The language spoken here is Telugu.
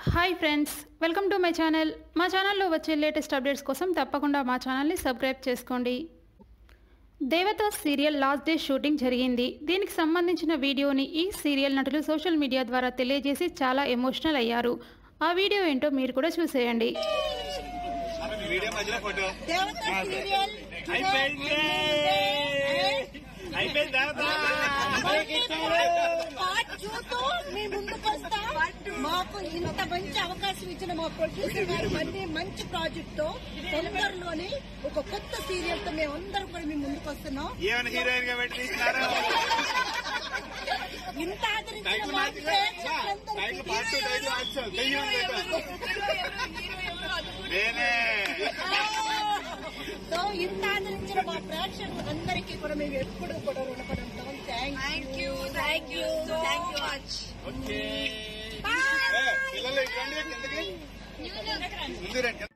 hi friends welcome to my channel మా ఛానల్లో వచ్చే లేటెస్ట్ అప్డేట్స్ కోసం తప్పకుండా మా ఛానల్ని సబ్స్క్రైబ్ చేసుకోండి దేవత సీరియల్ లాస్ట్ డే షూటింగ్ జరిగింది దీనికి సంబంధించిన వీడియోని ఈ సీరియల్ నటులు సోషల్ మీడియా ద్వారా తెలియజేసి చాలా ఎమోషనల్ అయ్యారు ఆ వీడియో ఏంటో మీరు కూడా చూసేయండి వీడియో మధ్యలో ఫోటో దేవత సీరియల్ అయిపోయింది అయిపోయింది పార్ట్ టూ మీ ముందుకు వస్తా మాకు ఇంత మంచి అవకాశం ఇచ్చిన మా ప్రొడ్యూసర్ గారు మళ్ళీ మంచి ప్రాజెక్ట్ తో తొందరలోనే ఒక కొత్త సీరియల్ తో మేమందరం కూడా మీ ముందుకు వస్తున్నాం ఏమైనా హీరోయిన్ గా పెట్టి తీసినారు ఇంత ఆదరించిన మా ప్రేక్షకులందరికీ పార్ట్ టూ టైటిల్ మార్చాం దెయ్యం నేనే సో ఇంత ఆదరించిన మా ప్రేక్షకులందరికీ కూడా మేము ఎప్పుడు కూడా రుణపడి ఉంటాం thank you thank you thank you much okay పిల్లలు ఇటు రండి కిందకి ముందు రండి